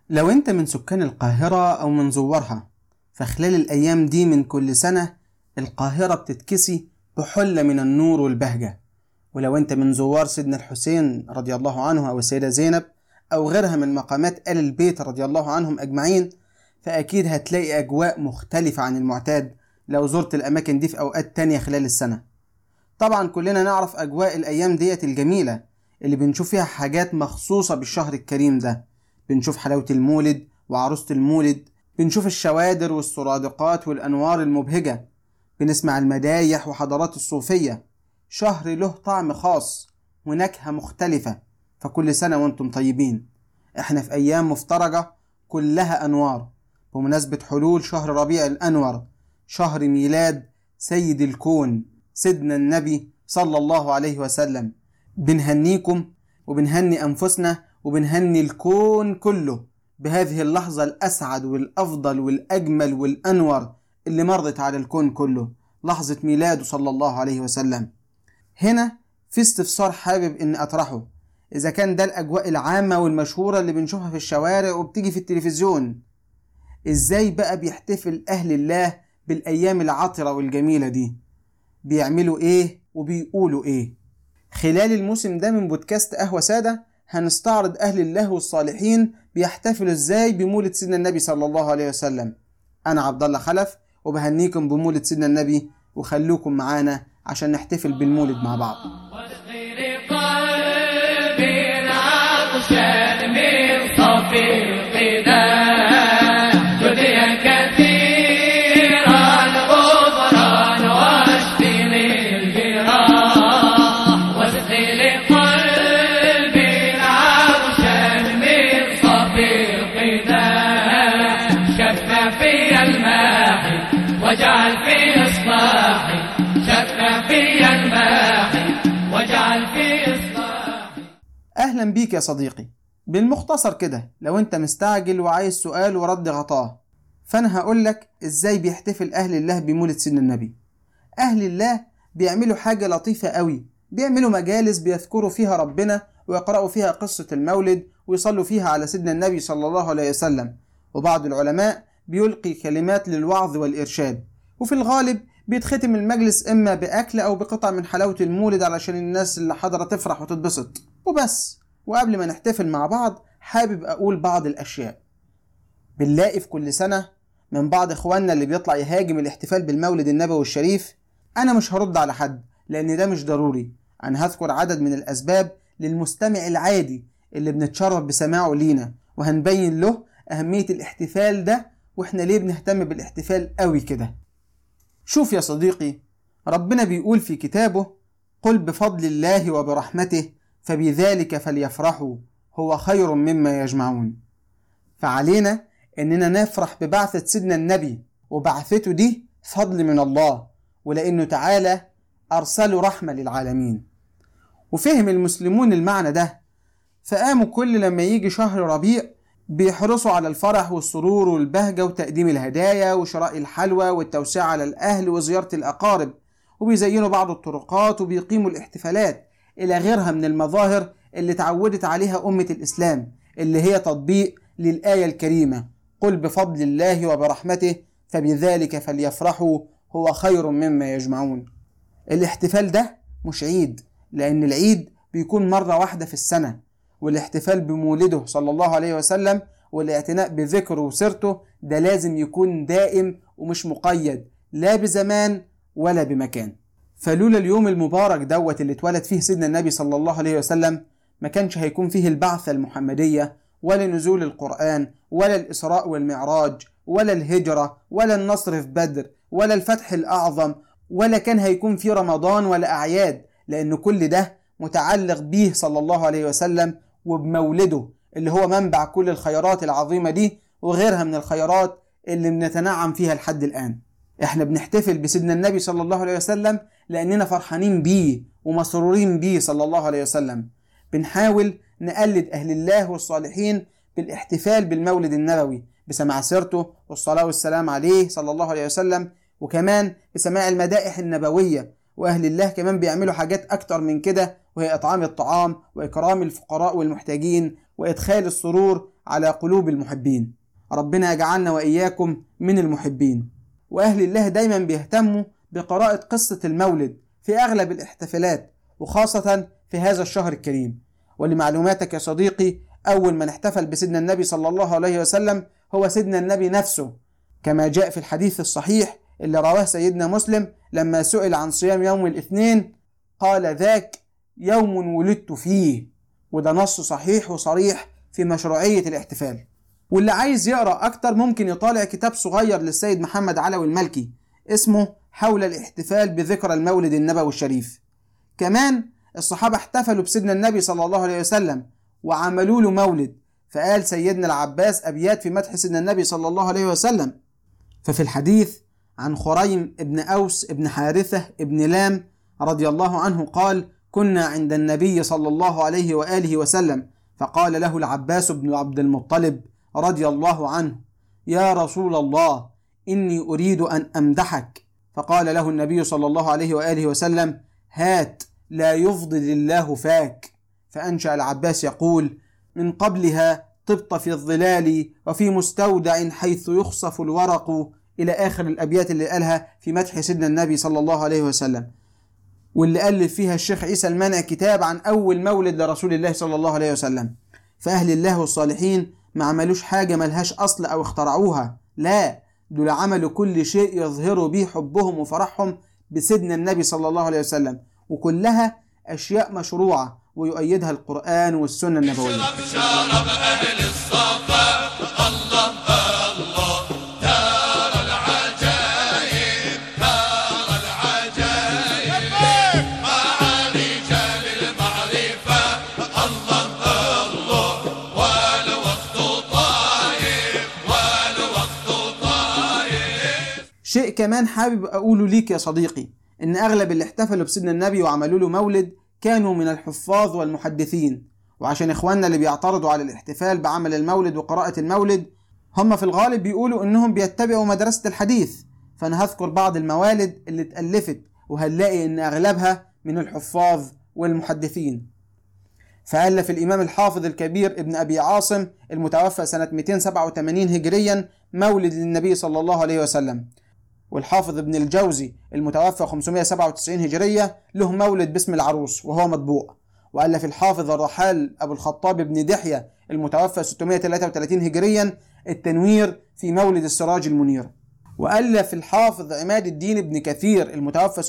لو انت من سكان القاهرة او من زوارها فخلال الايام دي من كل سنة القاهرة بتتكسي بحلة من النور والبهجة ولو انت من زوار سيدنا الحسين رضي الله عنه او السيدة زينب او غيرها من مقامات آل البيت رضي الله عنهم اجمعين فاكيد هتلاقي اجواء مختلفة عن المعتاد لو زرت الاماكن دي في اوقات تانية خلال السنة طبعا كلنا نعرف اجواء الايام ديت الجميلة اللي بنشوف فيها حاجات مخصوصة بالشهر الكريم ده بنشوف حلاوة المولد وعروسة المولد بنشوف الشوادر والسرادقات والأنوار المبهجة بنسمع المدايح وحضارات الصوفية شهر له طعم خاص ونكهة مختلفة فكل سنة وانتم طيبين احنا في أيام مفترجة كلها أنوار بمناسبة حلول شهر ربيع الأنور شهر ميلاد سيد الكون سيدنا النبي صلى الله عليه وسلم بنهنيكم وبنهني أنفسنا وبنهني الكون كله بهذه اللحظة الأسعد والأفضل والأجمل والأنور اللي مرت على الكون كله لحظة ميلاده صلى الله عليه وسلم هنا في استفسار حابب إني أطرحه إذا كان ده الأجواء العامة والمشهورة اللي بنشوفها في الشوارع وبتيجي في التلفزيون إزاي بقى بيحتفل أهل الله بالأيام العطرة والجميلة دي بيعملوا إيه وبيقولوا إيه خلال الموسم ده من بودكاست قهوة سادة هنستعرض أهل الله والصالحين بيحتفلوا إزاي بمولد سيدنا النبي صلى الله عليه وسلم أنا عبد الله خلف وبهنيكم بمولد سيدنا النبي وخلوكم معانا عشان نحتفل بالمولد مع بعض واصغر قلبي عطشا من صفي القدام دنيا كثيرة الغفران واشفي للجراح واصغر قلبي عطشا من صفي القدام شفى في الماحي واجعل في اصباحي شفى في الماحي واجعل في اصباحي أهلا بيك يا صديقي بالمختصر كده لو أنت مستعجل وعايز سؤال ورد غطاه فأنا هقولك إزاي بيحتفل أهل الله بمولد سيدنا النبي أهل الله بيعملوا حاجة لطيفة قوي بيعملوا مجالس بيذكروا فيها ربنا ويقرأوا فيها قصة المولد ويصلوا فيها على سيدنا النبي صلى الله عليه وسلم وبعض العلماء بيلقي كلمات للوعظ والإرشاد وفي الغالب بيتختم المجلس إما بأكل أو بقطع من حلاوة المولد علشان الناس اللي حاضرة تفرح وتتبسط وبس وقبل ما نحتفل مع بعض حابب أقول بعض الأشياء بنلاقي في كل سنة من بعض إخواننا اللي بيطلع يهاجم الاحتفال بالمولد النبوي الشريف أنا مش هرد على حد لأن ده مش ضروري أنا هذكر عدد من الأسباب للمستمع العادي اللي بنتشرف بسماعه لينا وهنبين له أهمية الاحتفال ده وإحنا ليه بنهتم بالاحتفال قوي كده شوف يا صديقي ربنا بيقول في كتابه قل بفضل الله وبرحمته فبذلك فليفرحوا هو خير مما يجمعون فعلينا اننا نفرح ببعثة سيدنا النبي وبعثته دي فضل من الله ولانه تعالى ارسله رحمة للعالمين وفهم المسلمون المعنى ده فقاموا كل لما يجي شهر ربيع بيحرصوا على الفرح والسرور والبهجة وتقديم الهدايا وشراء الحلوى والتوسعة على الأهل وزيارة الأقارب وبيزينوا بعض الطرقات وبيقيموا الاحتفالات إلى غيرها من المظاهر اللي تعودت عليها أمة الإسلام اللي هي تطبيق للآية الكريمة قل بفضل الله وبرحمته فبذلك فليفرحوا هو خير مما يجمعون الاحتفال ده مش عيد لأن العيد بيكون مرة واحدة في السنة والاحتفال بمولده صلى الله عليه وسلم والاعتناء بذكره وسيرته ده لازم يكون دائم ومش مقيد لا بزمان ولا بمكان فلولا اليوم المبارك دوت اللي اتولد فيه سيدنا النبي صلى الله عليه وسلم ما كانش هيكون فيه البعثة المحمدية ولا نزول القرآن ولا الإسراء والمعراج ولا الهجرة ولا النصر في بدر ولا الفتح الأعظم ولا كان هيكون فيه رمضان ولا أعياد لأن كل ده متعلق بيه صلى الله عليه وسلم وبمولده اللي هو منبع كل الخيرات العظيمة دي وغيرها من الخيرات اللي بنتنعم فيها لحد الآن احنا بنحتفل بسيدنا النبي صلى الله عليه وسلم لأننا فرحانين بيه ومسرورين بيه صلى الله عليه وسلم بنحاول نقلد أهل الله والصالحين بالاحتفال بالمولد النبوي بسماع سيرته والصلاة والسلام عليه صلى الله عليه وسلم وكمان بسماع المدائح النبوية وأهل الله كمان بيعملوا حاجات أكتر من كده وهي إطعام الطعام وإكرام الفقراء والمحتاجين وإدخال السرور على قلوب المحبين ربنا يجعلنا وإياكم من المحبين وأهل الله دايما بيهتموا بقراءة قصة المولد في أغلب الاحتفالات وخاصة في هذا الشهر الكريم ولمعلوماتك يا صديقي أول من احتفل بسيدنا النبي صلى الله عليه وسلم هو سيدنا النبي نفسه كما جاء في الحديث الصحيح اللي رواه سيدنا مسلم لما سئل عن صيام يوم الاثنين قال ذاك يوم ولدت فيه وده نص صحيح وصريح في مشروعية الاحتفال واللي عايز يقرأ أكتر ممكن يطالع كتاب صغير للسيد محمد علوي الملكي اسمه حول الاحتفال بذكرى المولد النبوي الشريف كمان الصحابة احتفلوا بسيدنا النبي صلى الله عليه وسلم وعملوا له مولد فقال سيدنا العباس أبيات في مدح سيدنا النبي صلى الله عليه وسلم ففي الحديث عن خريم ابن أوس ابن حارثة ابن لام رضي الله عنه قال كنا عند النبي صلى الله عليه وآله وسلم فقال له العباس بن عبد المطلب رضي الله عنه يا رسول الله إني أريد أن أمدحك فقال له النبي صلى الله عليه وآله وسلم هات لا يفضل الله فاك فأنشأ العباس يقول من قبلها طبت في الظلال وفي مستودع حيث يخصف الورق إلى آخر الأبيات اللي قالها في مدح سيدنا النبي صلى الله عليه وسلم واللي ألف فيها الشيخ عيسى المانع كتاب عن أول مولد لرسول الله صلى الله عليه وسلم فأهل الله والصالحين ما عملوش حاجة ملهاش أصل أو اخترعوها لا دول عملوا كل شيء يظهروا بيه حبهم وفرحهم بسيدنا النبي صلى الله عليه وسلم وكلها أشياء مشروعة ويؤيدها القرآن والسنة النبوية شرب أهل الصفا الله الله دار العجائب دار العجائب مع رجال المعرفة الله الله والوقت طايب والوقت طايب شيء كمان حابب أقوله ليك يا صديقي إن أغلب اللي احتفلوا بسيدنا النبي وعملوا له مولد كانوا من الحفاظ والمحدثين وعشان إخواننا اللي بيعترضوا على الاحتفال بعمل المولد وقراءة المولد هم في الغالب بيقولوا إنهم بيتبعوا مدرسة الحديث فأنا هذكر بعض الموالد اللي اتألفت وهنلاقي إن أغلبها من الحفاظ والمحدثين فألف الإمام الحافظ الكبير ابن أبي عاصم المتوفى سنة 287 هجريا مولد للنبي صلى الله عليه وسلم والحافظ ابن الجوزي المتوفى 597 هجرية له مولد باسم العروس وهو مطبوع وألف الحافظ الرحال أبو الخطاب بن دحية المتوفى 633 هجريا التنوير في مولد السراج المنير وألف الحافظ عماد الدين بن كثير المتوفى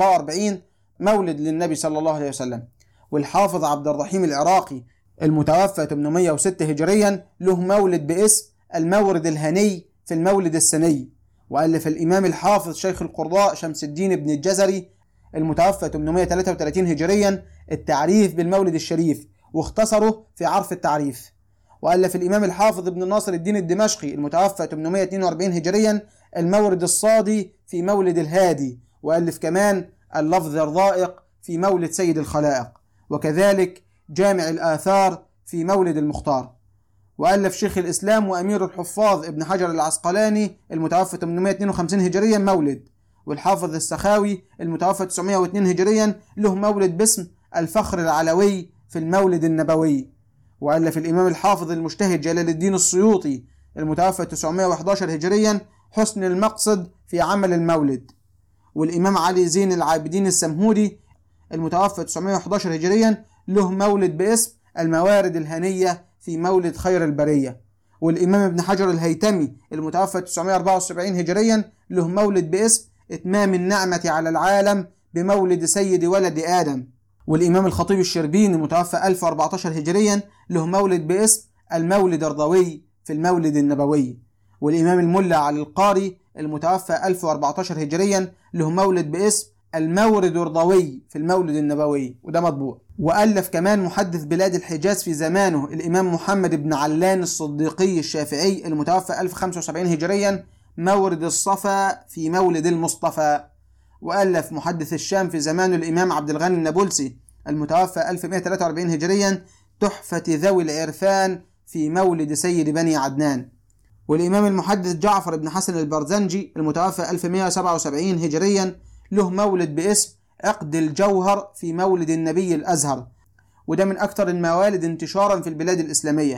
744 مولد للنبي صلى الله عليه وسلم والحافظ عبد الرحيم العراقي المتوفى 806 هجريا له مولد باسم المورد الهني في المولد السني وألف الإمام الحافظ شيخ القراء شمس الدين بن الجزري المتوفى 833 هجريا التعريف بالمولد الشريف واختصره في عرف التعريف وألف الإمام الحافظ ابن ناصر الدين الدمشقي المتوفى 842 هجريا المورد الصادي في مولد الهادي وألف كمان اللفظ الرائق في مولد سيد الخلائق وكذلك جامع الآثار في مولد المختار وألف شيخ الإسلام وأمير الحفاظ ابن حجر العسقلاني المتوفى 852 هجريا مولد والحافظ السخاوي المتوفى 902 هجريا له مولد باسم الفخر العلوي في المولد النبوي وألف الإمام الحافظ المجتهد جلال الدين السيوطي المتوفى 911 هجريا حسن المقصد في عمل المولد والإمام علي زين العابدين السمهودي المتوفى 911 هجريا له مولد باسم الموارد الهنية في مولد خير البرية والإمام ابن حجر الهيتمي المتوفى 974 هجريا له مولد باسم إتمام النعمة على العالم بمولد سيد ولد آدم والإمام الخطيب الشربيني المتوفى 1014 هجريا له مولد باسم المولد الرضوي في المولد النبوي والإمام الملا علي القاري المتوفى 1014 هجريا له مولد باسم المورد الرضوي في المولد النبوي وده مطبوع وألف كمان محدث بلاد الحجاز في زمانه الإمام محمد بن علان الصديقي الشافعي المتوفى 1075 هجريا مورد الصفا في مولد المصطفى وألف محدث الشام في زمانه الإمام عبد الغني النابلسي المتوفى 1143 هجريا تحفة ذوي العرفان في مولد سيد بني عدنان والإمام المحدث جعفر بن حسن البرزنجي المتوفى 1177 هجريا له مولد باسم عقد الجوهر في مولد النبي الأزهر وده من أكثر الموالد انتشارا في البلاد الإسلامية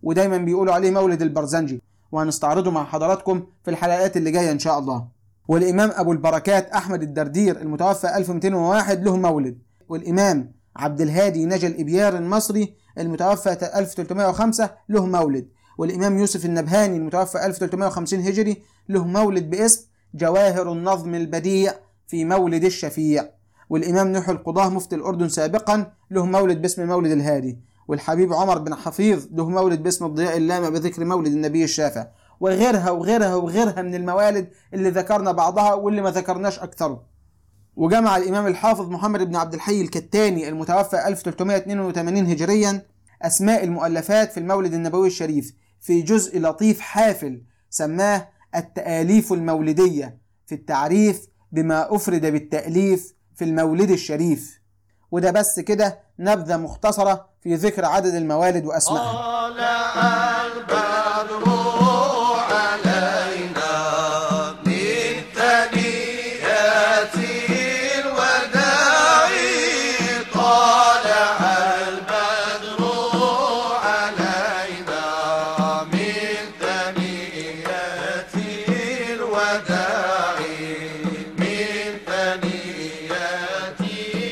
ودايما بيقولوا عليه مولد البرزنجي وهنستعرضه مع حضراتكم في الحلقات اللي جاية إن شاء الله والإمام أبو البركات أحمد الدردير المتوفى 1201 له مولد والإمام عبد الهادي نجا الإبيار المصري المتوفى 1305 له مولد والإمام يوسف النبهاني المتوفى 1350 هجري له مولد باسم جواهر النظم البديع في مولد الشفيع والإمام نوح القضاة مفتي الأردن سابقا له مولد باسم مولد الهادي والحبيب عمر بن حفيظ له مولد باسم الضياء اللامع بذكر مولد النبي الشافع وغيرها وغيرها وغيرها من الموالد اللي ذكرنا بعضها واللي ما ذكرناش أكثره وجمع الإمام الحافظ محمد بن عبد الحي الكتاني المتوفى 1382 هجريا أسماء المؤلفات في المولد النبوي الشريف في جزء لطيف حافل سماه التآليف المولدية في التعريف بما أفرد بالتأليف في المولد الشريف وده بس كده نبذة مختصرة في ذكر عدد الموالد وأسمائها طلع البدر علينا من ثنيات الوداع طلع البدر علينا من ثنيات الوداع من ثنيات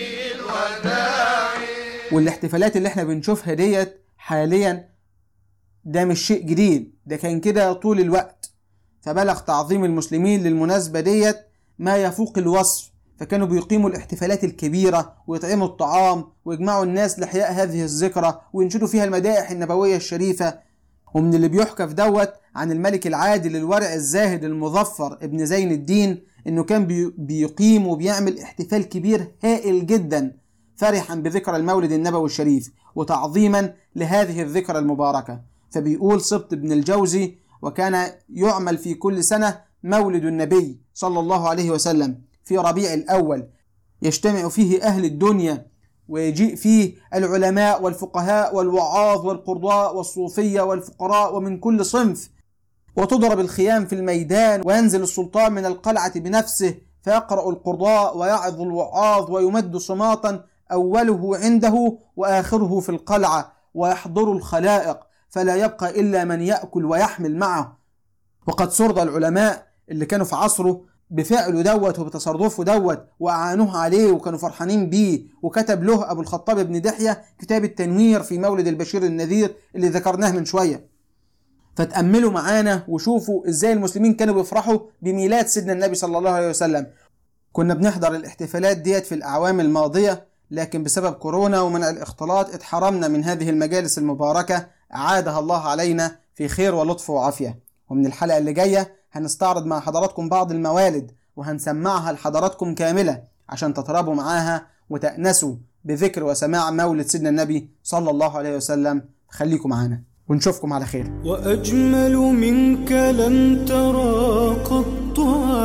الوداع والاحتفالات اللي احنا بنشوفها ديت حاليا ده مش شيء جديد ده كان كده طول الوقت فبلغ تعظيم المسلمين للمناسبة ديت ما يفوق الوصف فكانوا بيقيموا الاحتفالات الكبيرة ويطعموا الطعام ويجمعوا الناس لإحياء هذه الذكرى وينشدوا فيها المدائح النبوية الشريفة ومن اللي بيحكى في دوت عن الملك العادل الورع الزاهد المظفر ابن زين الدين انه كان بي- بيقيم وبيعمل احتفال كبير هائل جدا فرحا بذكرى المولد النبوي الشريف وتعظيما لهذه الذكرى المباركة فبيقول سبط بن الجوزي وكان يعمل في كل سنة مولد النبي صلى الله عليه وسلم في ربيع الأول يجتمع فيه أهل الدنيا ويجيء فيه العلماء والفقهاء والوعاظ والقضاء والصوفية والفقراء ومن كل صنف وتضرب الخيام في الميدان وينزل السلطان من القلعة بنفسه فيقرأ القضاء ويعظ الوعاظ ويمد صماتا أوله عنده وآخره في القلعة ويحضر الخلائق فلا يبقى إلا من يأكل ويحمل معه وقد سرد العلماء اللي كانوا في عصره بفعله دوت وبتصرفه دوت وأعانوه عليه وكانوا فرحانين بيه وكتب له أبو الخطاب بن دحية كتاب التنوير في مولد البشير النذير اللي ذكرناه من شوية فتأملوا معانا وشوفوا ازاي المسلمين كانوا بيفرحوا بميلاد سيدنا النبي صلى الله عليه وسلم كنا بنحضر الاحتفالات ديت في الأعوام الماضية لكن بسبب كورونا ومنع الاختلاط اتحرمنا من هذه المجالس المباركة أعادها الله علينا في خير ولطف وعافية ومن الحلقة اللي جاية هنستعرض مع حضراتكم بعض الموالد وهنسمعها لحضراتكم كاملة عشان تطربوا معاها وتأنسوا بذكر وسماع مولد سيدنا النبي صلى الله عليه وسلم خليكم معانا ونشوفكم على خير وأجمل منك لم ترى قط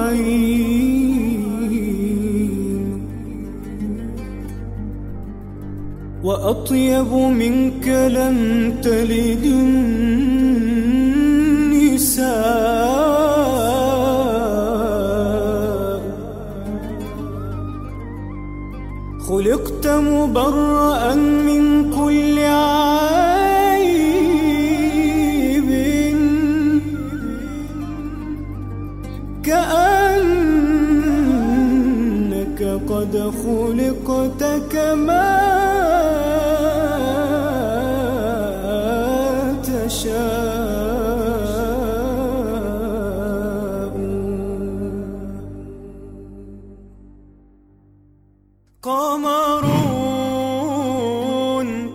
عين وأطيب منك لم تلد النساء خلقت مبرأ من كل عيب كأنك قد خلقت كما تشاء قمرون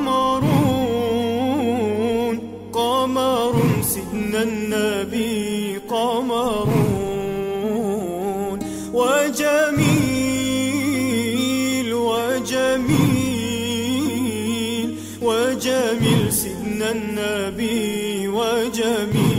قمرون قمر سيدنا النبي قمرون وجميل وجميل وجميل سيدنا النبي وجميل